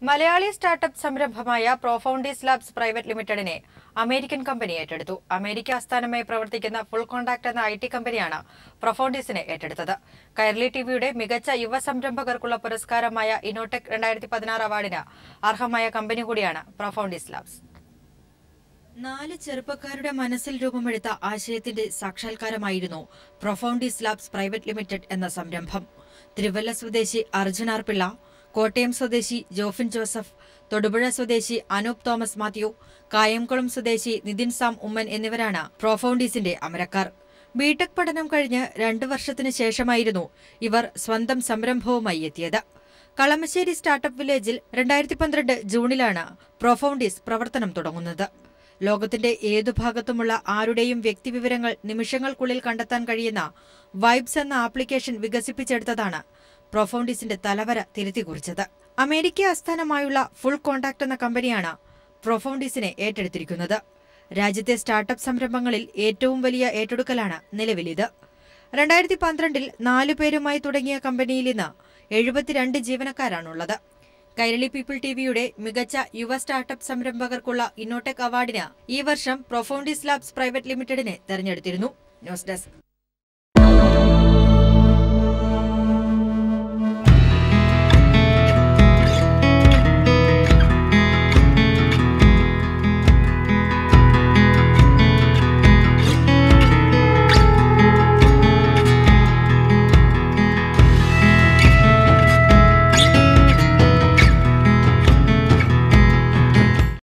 Malayali startup സംരംഭമായ Profoundis labs private ലിമിറ്റഡിനെ American company ഏറ്റെടുത്തു അമേരിക്ക ആസ്ഥാനമായി പ്രവർത്തിക്കുന്ന ഫുൾ കോൺടാക്ട് എന്ന ഐ ടി കമ്പനിയാണ് പ്രൊഫൗണ്ടീസിനെ ഏറ്റെടുത്തത് കൈർലി ടിവിയുടെ മികച്ച യുവ സംരംഭകർക്കുള്ള പുരസ്കാരമായ ഇനോടെക് രണ്ടായിരത്തി പതിനാറ് അവാർഡിന് അർഹമായ കമ്പനി കൂടിയാണ് പ്രൊഫൗണ്ടീസ് ലാബ്സ് നാല് ചെറുപ്പക്കാരുടെ മനസ്സിൽ രൂപമെടുത്ത ആശയത്തിന്റെ സാക്ഷാത്കാരമായിരുന്നു പ്രൊഫൗണ്ടീസ് ലാബ്സ് പ്രൈവറ്റ് ലിമിറ്റഡ് എന്ന സംരംഭം തിരുവല്ല സ്വദേശി അർജുൻ ആർ പിള്ള കോട്ടയം സ്വദേശി ജോഫിൻ ജോസഫ് തൊടുപുഴ സ്വദേശി അനൂപ് തോമസ് മാത്യു കായംകുളം സ്വദേശി നിതിൻ സാം ഉമ്മൻ എന്നിവരാണ് പ്രൊഫൗണ്ടീസിന്റെ അമരക്കാർ ബിടെക് പഠനം കഴിഞ്ഞ് രണ്ടു വർഷത്തിനു ശേഷമായിരുന്നു ഇവർ സ്വന്തം സംരംഭവുമായി എത്തിയത് കളമശ്ശേരി സ്റ്റാർട്ടപ്പ് വില്ലേജിൽ രണ്ടായിരത്തി പന്ത്രണ്ട് ജൂണിലാണ് പ്രൊഫൗണ്ടീസ് പ്രവർത്തനം തുടങ്ങുന്നത് ലോകത്തിന്റെ ഏതു ഭാഗത്തുമുള്ള ആരുടെയും വ്യക്തിവിവരങ്ങൾ നിമിഷങ്ങൾക്കുള്ളിൽ കണ്ടെത്താൻ കഴിയുന്ന വൈബ്സ് എന്ന ആപ്ലിക്കേഷൻ വികസിപ്പിച്ചെടുത്തതാണ് പ്രൊഫൗണ്ടീസിന്റെ തലവര തിരുത്തിക്കുറിച്ചത് അമേരിക്ക ആസ്ഥാനമായുള്ള ഫുൾ കോൺടാക്ട് എന്ന കമ്പനിയാണ് പ്രൊഫൗണ്ടീസിനെ ഏറ്റെടുത്തിരിക്കുന്നത് രാജ്യത്തെ സ്റ്റാർട്ടപ്പ് സംരംഭങ്ങളിൽ ഏറ്റവും വലിയ ഏറ്റെടുക്കലാണ് നിലവിലിത് രണ്ടായിരത്തി പന്ത്രണ്ടിൽ നാലു പേരുമായി തുടങ്ങിയ കമ്പനിയിൽ ഇന്ന് എഴുപത്തിരണ്ട് ജീവനക്കാരാണുള്ളത് കൈരളി പീപ്പിൾ ടിവിയുടെ മികച്ച യുവ സ്റ്റാർട്ടപ്പ് സംരംഭകർക്കുള്ള ഇന്നോടെക് അവാർഡിന് ഈ വർഷം പ്രൊഫൗണ്ടീസ് ലാബ്സ് പ്രൈവറ്റ് ലിമിറ്റഡിനെ തെരഞ്ഞെടുത്തിരുന്നു ന്യൂസ് ഡെസ്ക്